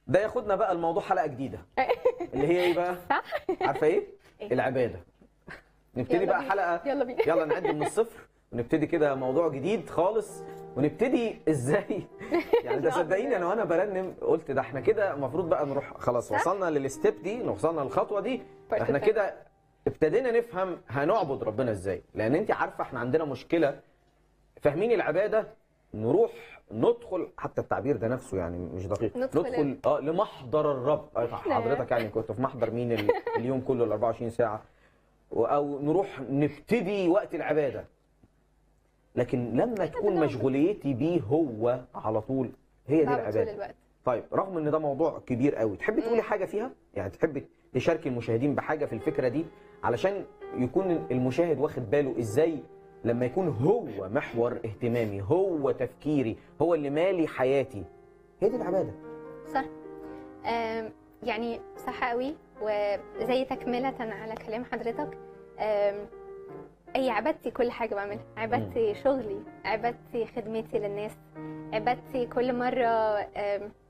ده ياخدنا بقى الموضوع حلقه جديده اللي هي ايه بقى صح عارفه ايه إيه؟ العباده نبتدي يلا بقى بينا. حلقه يلا بينا يلا نعد من الصفر ونبتدي كده موضوع جديد خالص ونبتدي ازاي يعني ده صدقيني انا وانا برنم قلت ده احنا كده المفروض بقى نروح خلاص صح؟ وصلنا للستيب دي وصلنا للخطوه دي Part احنا two. كده ابتدينا نفهم هنعبد ربنا ازاي لان انت عارفه احنا عندنا مشكله فاهمين العباده نروح ندخل حتى التعبير ده نفسه يعني مش دقيق ندخل ندخل اه لمحضر الرب آه، إحنا- حضرتك يعني كنت في محضر مين ال- اليوم كله ال 24 ساعه و- او نروح نبتدي وقت العباده لكن لما تكون مشغوليتي بيه هو على طول هي دي بعمل طول العباده الوقت طيب رغم ان ده موضوع كبير قوي تحبي تقولي حاجه فيها يعني تحبي تشاركي المشاهدين بحاجه في الفكره دي علشان يكون المشاهد واخد باله ازاي لما يكون هو محور اهتمامي هو تفكيري هو اللي مالي حياتي هي دي العباده صح آم، يعني صح قوي وزي تكملة على كلام حضرتك آم، أي عبادتي كل حاجة بعملها عبادتي شغلي عبادتي خدمتي للناس عبادتي كل مرة آم،